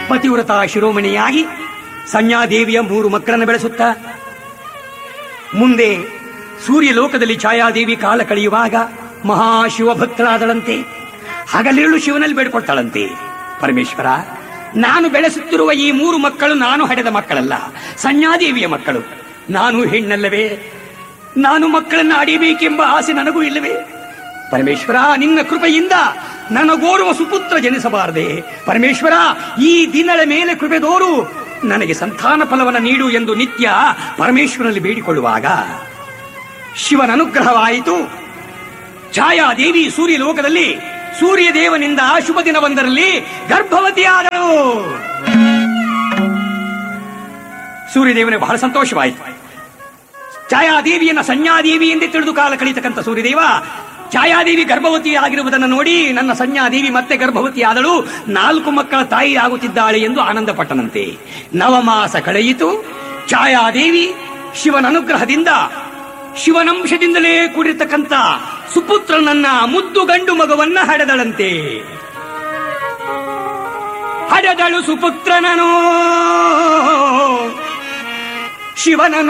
ಪತಿವ್ರತ ಶಿರೋಮಣಿಯಾಗಿ ಸಂಜ್ಞಾದೇವಿಯ ಮೂರು ಮಕ್ಕಳನ್ನು ಬೆಳೆಸುತ್ತಾ ಮುಂದೆ ಸೂರ್ಯ ಲೋಕದಲ್ಲಿ ಛಾಯಾದೇವಿ ಕಾಲ ಕಳೆಯುವಾಗ ಮಹಾಶಿವ ಭಕ್ತರಾದಳಂತೆ ಹಗಲಿರುಳು ಶಿವನಲ್ಲಿ ಬೇಡ್ಕೊಳ್ತಾಳಂತೆ ಪರಮೇಶ್ವರ ನಾನು ಬೆಳೆಸುತ್ತಿರುವ ಈ ಮೂರು ಮಕ್ಕಳು ನಾನು ಹಡೆದ ಮಕ್ಕಳಲ್ಲ ಸಂಜ್ಞಾದೇವಿಯ ಮಕ್ಕಳು ನಾನು ಹೆಣ್ಣಲ್ಲವೇ ನಾನು ಮಕ್ಕಳನ್ನ ಅಡಿಬೇಕೆಂಬ ಆಸೆ ನನಗೂ ಇಲ್ಲವೇ ಪರಮೇಶ್ವರ ನಿನ್ನ ಕೃಪೆಯಿಂದ ನನಗೋರ್ವ ಸುಪುತ್ರ ಜನಿಸಬಾರದೆ ಪರಮೇಶ್ವರ ಈ ದಿನದ ಮೇಲೆ ಕೃಪೆ ದೋರು ನನಗೆ ಸಂತಾನ ಫಲವನ್ನು ನೀಡು ಎಂದು ನಿತ್ಯ ಪರಮೇಶ್ವರನಲ್ಲಿ ಬೇಡಿಕೊಳ್ಳುವಾಗ ಶಿವನ ಅನುಗ್ರಹವಾಯಿತು ಛಾಯಾದೇವಿ ಸೂರ್ಯ ಲೋಕದಲ್ಲಿ ಸೂರ್ಯ ದೇವನಿಂದ ಶುಭ ದಿನವೊಂದರಲ್ಲಿ ಗರ್ಭವತಿಯಾದಳು ಸೂರ್ಯದೇವನಿಗೆ ಬಹಳ ಸಂತೋಷವಾಯಿತು ಛಾಯಾದೇವಿಯನ್ನ ಸಂಜ್ಞಾದೇವಿ ಎಂದೇ ತಿಳಿದು ಕಾಲ ಕಳೀತಕ್ಕಂಥ ಸೂರ್ಯದೇವ ಛಾಯಾದೇವಿ ಗರ್ಭವತಿ ಆಗಿರುವುದನ್ನು ನೋಡಿ ನನ್ನ ಸಂಜ್ಞಾದೇವಿ ಮತ್ತೆ ಗರ್ಭವತಿಯಾದಳು ನಾಲ್ಕು ಮಕ್ಕಳ ತಾಯಿ ಆಗುತ್ತಿದ್ದಾಳೆ ಎಂದು ಆನಂದಪಟ್ಟನಂತೆ ನವಮಾಸ ಕಳೆಯಿತು ಛಾಯಾದೇವಿ ಶಿವನ ಅನುಗ್ರಹದಿಂದ ಶಿವನಂಶದಿಂದಲೇ ಕೂಡಿರ್ತಕ್ಕಂಥ ಸುಪುತ್ರನನ್ನ ಮುದ್ದು ಗಂಡು ಮಗುವನ್ನ ಹಡೆದಳಂತೆ ಹಡೆದಳು ಸುಪುತ್ರನನು ಶಿವನನು